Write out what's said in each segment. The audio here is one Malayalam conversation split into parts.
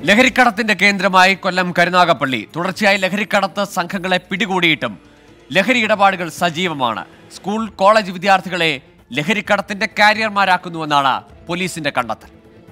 ലഹരിക്കടത്തിന്റെ കേന്ദ്രമായി കൊല്ലം കരുനാഗപ്പള്ളി തുടർച്ചയായി ലഹരിക്കടത്ത് സംഘങ്ങളെ പിടികൂടിയിട്ടും ലഹരി ഇടപാടുകൾ സജീവമാണ് സ്കൂൾ കോളേജ് വിദ്യാർത്ഥികളെ ലഹരിക്കടത്തിന്റെ കാരിയർമാരാക്കുന്നുവെന്നാണ് പോലീസിന്റെ കണ്ടെത്തൽ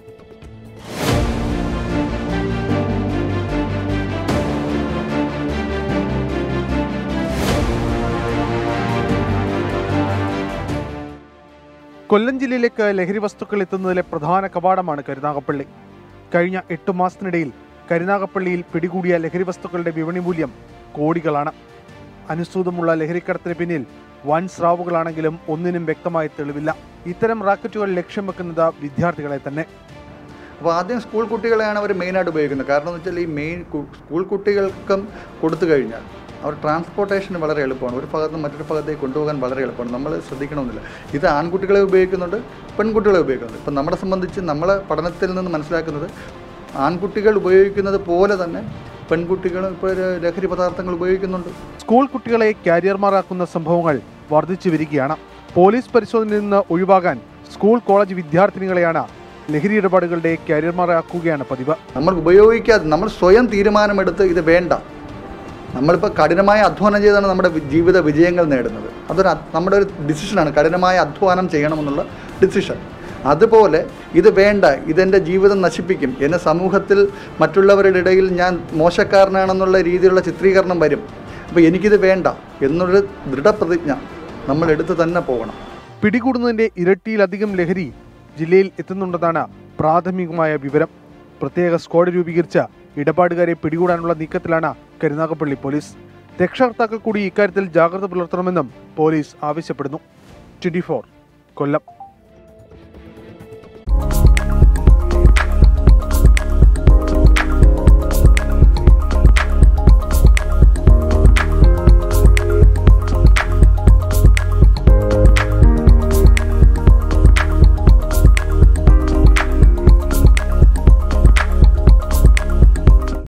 കൊല്ലം ജില്ലയിലേക്ക് ലഹരി വസ്തുക്കൾ എത്തുന്നതിലെ പ്രധാന കവാടമാണ് കരുനാഗപ്പള്ളി കഴിഞ്ഞ എട്ട് മാസത്തിനിടയിൽ കരുനാഗപ്പള്ളിയിൽ പിടികൂടിയ ലഹരി വസ്തുക്കളുടെ വിപണി മൂല്യം കോടികളാണ് അനുസൃതമുള്ള ലഹരിക്കടത്തിന് പിന്നിൽ വൻ സ്രാവുകളാണെങ്കിലും ഒന്നിനും വ്യക്തമായ തെളിവില്ല ഇത്തരം റാക്കറ്റുകൾ ലക്ഷ്യം വെക്കുന്നത് വിദ്യാർത്ഥികളെ തന്നെ അപ്പോൾ ആദ്യം സ്കൂൾ കുട്ടികളെയാണ് അവർ മെയിനായിട്ട് ഉപയോഗിക്കുന്നത് കാരണം എന്ന് വെച്ചാൽ ഈ മെയിൻ സ്കൂൾ കുട്ടികൾക്കും കൊടുത്തു കഴിഞ്ഞാൽ അവർ ട്രാൻസ്പോർട്ടേഷന് വളരെ എളുപ്പമാണ് ഒരു ഭാഗത്ത് നിന്ന് മറ്റൊരു ഭാഗത്തേക്ക് കൊണ്ടുപോകാൻ വളരെ എളുപ്പമാണ് നമ്മൾ ശ്രദ്ധിക്കണമെന്നില്ല ഇത് ആൺകുട്ടികളെ ഉപയോഗിക്കുന്നുണ്ട് പെൺകുട്ടികളെ ഉപയോഗിക്കുന്നുണ്ട് ഇപ്പം നമ്മളെ സംബന്ധിച്ച് നമ്മളെ പഠനത്തിൽ നിന്ന് മനസ്സിലാക്കുന്നത് ആൺകുട്ടികൾ ഉപയോഗിക്കുന്നത് പോലെ തന്നെ പെൺകുട്ടികൾ ഇപ്പോൾ ലഹരി പദാർത്ഥങ്ങൾ ഉപയോഗിക്കുന്നുണ്ട് സ്കൂൾ കുട്ടികളെ കാരിയർമാരാക്കുന്ന സംഭവങ്ങൾ വർദ്ധിച്ചു വരികയാണ് പോലീസ് പരിശോധനയിൽ നിന്ന് ഒഴിവാകാൻ സ്കൂൾ കോളേജ് വിദ്യാർത്ഥിനികളെയാണ് ലഹരി ഇടപാടുകളുടെ കാരിയർമാരാക്കുകയാണ് പതിവ് നമ്മൾ ഉപയോഗിക്കാതെ നമ്മൾ സ്വയം തീരുമാനമെടുത്ത് ഇത് വേണ്ട നമ്മളിപ്പോൾ കഠിനമായ അധ്വാനം ചെയ്താണ് നമ്മുടെ വി- ജീവിത വിജയങ്ങൾ നേടുന്നത് അതൊരു അ- നമ്മുടെ ഒരു ഡിസിഷനാണ് കഠിനമായ അധ്വാനം ചെയ്യണമെന്നുള്ള ഡിസിഷൻ അതുപോലെ ഇത് വേണ്ട ഇതെൻ്റെ ജീവിതം നശിപ്പിക്കും എന്നെ സമൂഹത്തിൽ മറ്റുള്ളവരുടെ ഇടയിൽ ഞാൻ മോശക്കാരനാണെന്നുള്ള രീതിയിലുള്ള ചിത്രീകരണം വരും അപ്പോൾ എനിക്കിത് വേണ്ട എന്നൊരു ദൃഢപ്രതിജ്ഞ നമ്മൾ എടുത്ത് തന്നെ പോകണം പിടികൂടുന്നതിന്റെ ഇരട്ടിയിലധികം ലഹരി ജില്ലയിൽ എത്തുന്നുണ്ടെന്നാണ് പ്രാഥമികമായ വിവരം പ്രത്യേക സ്ക്വാഡ് രൂപീകരിച്ച ഇടപാടുകാരെ പിടികൂടാനുള്ള നീക്കത്തിലാണ് കരുനാഗപ്പള്ളി പോലീസ് രക്ഷകർത്താക്കൾ കൂടി ഇക്കാര്യത്തിൽ ജാഗ്രത പുലർത്തണമെന്നും പോലീസ് ആവശ്യപ്പെടുന്നു ട്വന്റി കൊല്ലം